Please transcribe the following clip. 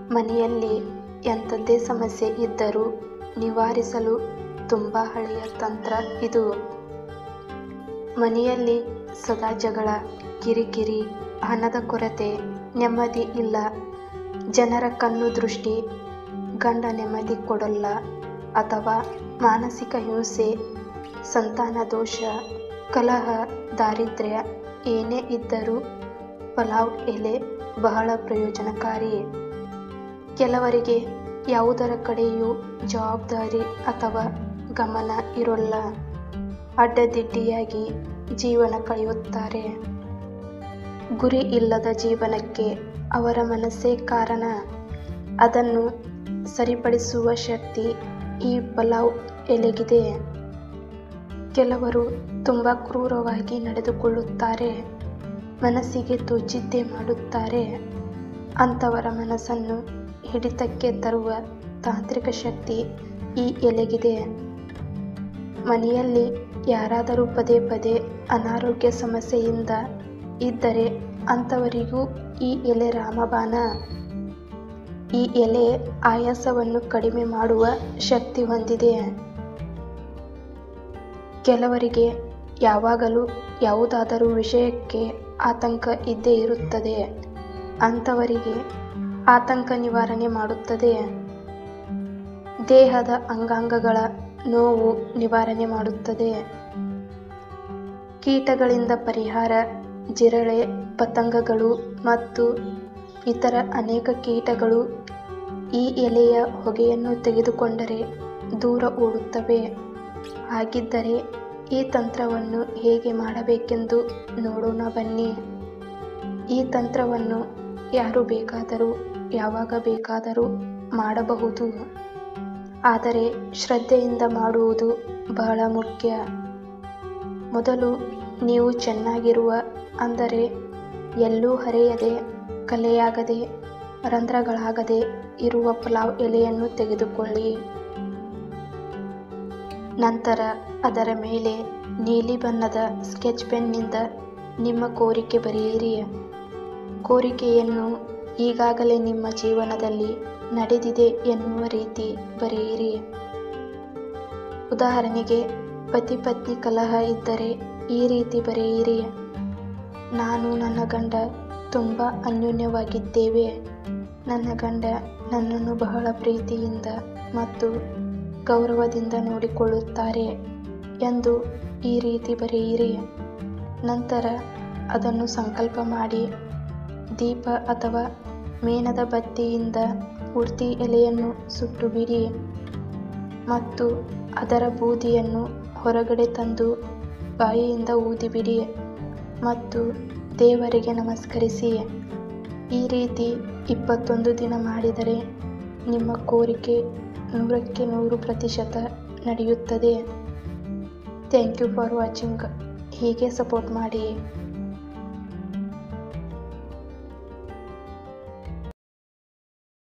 ಮನೆಯಲ್ಲಿ ಎಂಥದೇ ಸಮಸ್ಯೆ ಇದ್ದರೂ ನಿವಾರಿಸಲು ತುಂಬ ಹಳೆಯ ತಂತ್ರ ಇದು ಮನೆಯಲ್ಲಿ ಸದಾ ಜಗಳ ಕಿರಿಕಿರಿ ಹಣದ ಕೊರತೆ ನೆಮ್ಮದಿ ಇಲ್ಲ ಜನರ ಕಣ್ಣು ದೃಷ್ಟಿ ಗಂಡ ನೆಮ್ಮದಿ ಕೊಡಲ್ಲ ಅಥವಾ ಮಾನಸಿಕ ಹಿಂಸೆ ಸಂತಾನ ದೋಷ ಕಲಹ ದಾರಿದ್ರ್ಯ ಏನೇ ಇದ್ದರೂ ಪಲಾವ್ ಎಲೆ ಬಹಳ ಪ್ರಯೋಜನಕಾರಿ ಕೆಲವರಿಗೆ ಯಾವುದರ ಕಡೆಯೂ ಜವಾಬ್ದಾರಿ ಅಥವಾ ಗಮನ ಇರೋಲ್ಲ ಅಡ್ಡದಿಡ್ಡಿಯಾಗಿ ಜೀವನ ಕಳೆಯುತ್ತಾರೆ ಗುರಿ ಇಲ್ಲದ ಜೀವನಕ್ಕೆ ಅವರ ಮನಸ್ಸೇ ಕಾರಣ ಅದನ್ನು ಸರಿಪಡಿಸುವ ಶಕ್ತಿ ಈ ಪಲಾವ್ ಎಲೆಗಿದೆ ಕೆಲವರು ತುಂಬ ಕ್ರೂರವಾಗಿ ನಡೆದುಕೊಳ್ಳುತ್ತಾರೆ ಮನಸ್ಸಿಗೆ ತೋಚಿದ್ದೇ ಮಾಡುತ್ತಾರೆ ಅಂಥವರ ಮನಸ್ಸನ್ನು ಹಿಡಿತಕ್ಕೆ ತರುವ ತಾಂತ್ರಿಕ ಶಕ್ತಿ ಈ ಎಲೆಗಿದೆ ಮನೆಯಲ್ಲಿ ಯಾರಾದರೂ ಪದೇ ಪದೇ ಅನಾರೋಗ್ಯ ಸಮಸ್ಯೆಯಿಂದ ಇದ್ದರೆ ಅಂಥವರಿಗೂ ಈ ಎಲೆ ರಾಮಬಾಣ ಈ ಎಲೆ ಆಯಾಸವನ್ನು ಕಡಿಮೆ ಮಾಡುವ ಶಕ್ತಿ ಹೊಂದಿದೆ ಕೆಲವರಿಗೆ ಯಾವಾಗಲೂ ಯಾವುದಾದರೂ ವಿಷಯಕ್ಕೆ ಆತಂಕ ಇದ್ದೇ ಇರುತ್ತದೆ ಅಂಥವರಿಗೆ ಆತಂಕ ನಿವಾರಣೆ ಮಾಡುತ್ತದೆ ದೇಹದ ಅಂಗಾಂಗಗಳ ನೋವು ನಿವಾರಣೆ ಮಾಡುತ್ತದೆ ಕೀಟಗಳಿಂದ ಪರಿಹಾರ ಜಿರಳೆ ಪತಂಗಗಳು ಮತ್ತು ಇತರ ಅನೇಕ ಕೀಟಗಳು ಈ ಎಲೆಯ ಹೊಗೆಯನ್ನು ತೆಗೆದುಕೊಂಡರೆ ದೂರ ಓಡುತ್ತವೆ ಹಾಗಿದ್ದರೆ ಈ ತಂತ್ರವನ್ನು ಹೇಗೆ ಮಾಡಬೇಕೆಂದು ನೋಡೋಣ ಬನ್ನಿ ಈ ತಂತ್ರವನ್ನು ಯಾರು ಬೇಕಾದರೂ ಯಾವಾಗ ಬೇಕಾದರೂ ಮಾಡಬಹುದು ಆದರೆ ಶ್ರದ್ಧೆಯಿಂದ ಮಾಡುವುದು ಬಹಳ ಮುಖ್ಯ ಮೊದಲು ನೀವು ಚೆನ್ನಾಗಿರುವ ಅಂದರೆ ಎಲ್ಲೂ ಹರಿಯದೆ ಕಲೆಯಾಗದೆ ರಂಧ್ರಗಳಾಗದೆ ಇರುವ ಪಲಾವ್ ಎಲೆಯನ್ನು ತೆಗೆದುಕೊಳ್ಳಿ ನಂತರ ಅದರ ಮೇಲೆ ನೀಲಿ ಬಣ್ಣದ ಸ್ಕೆಚ್ ಪೆನ್ನಿಂದ ನಿಮ್ಮ ಕೋರಿಕೆ ಬರೆಯಿರಿ ಕೋರಿಕೆಯನ್ನು ಈಗಾಗಲೇ ನಿಮ್ಮ ಜೀವನದಲ್ಲಿ ನಡೆದಿದೆ ಎನ್ನುವ ರೀತಿ ಬರೆಯಿರಿ ಉದಾಹರಣೆಗೆ ಪತಿ ಪತ್ನಿ ಕಲಹ ಇದ್ದರೆ ಈ ರೀತಿ ಬರೆಯಿರಿ ನಾನು ನನ್ನ ಗಂಡ ತುಂಬ ಅನ್ಯೋನ್ಯವಾಗಿದ್ದೇವೆ ನನ್ನ ಗಂಡ ನನ್ನನ್ನು ಬಹಳ ಪ್ರೀತಿಯಿಂದ ಮತ್ತು ಗೌರವದಿಂದ ನೋಡಿಕೊಳ್ಳುತ್ತಾರೆ ಎಂದು ಈ ರೀತಿ ಬರೆಯಿರಿ ನಂತರ ಅದನ್ನು ಸಂಕಲ್ಪ ಮಾಡಿ ದೀಪ ಅಥವಾ ಮೇಣದ ಬತ್ತಿಯಿಂದ ಪೂರ್ತಿ ಎಲೆಯನ್ನು ಸುಟ್ಟು ಬಿಡಿ ಮತ್ತು ಅದರ ಬೂದಿಯನ್ನು ಹೊರಗಡೆ ತಂದು ಬಾಯಿಯಿಂದ ಊದಿಬಿಡಿ ಮತ್ತು ದೇವರಿಗೆ ನಮಸ್ಕರಿಸಿ ಈ ರೀತಿ ಇಪ್ಪತ್ತೊಂದು ದಿನ ಮಾಡಿದರೆ ನಿಮ್ಮ ಕೋರಿಕೆ ನೂರಕ್ಕೆ ನೂರು ಪ್ರತಿಶತ ನಡೆಯುತ್ತದೆ ಥ್ಯಾಂಕ್ ಯು ಫಾರ್ ವಾಚಿಂಗ್ ಹೀಗೆ ಸಪೋರ್ಟ್ ಮಾಡಿ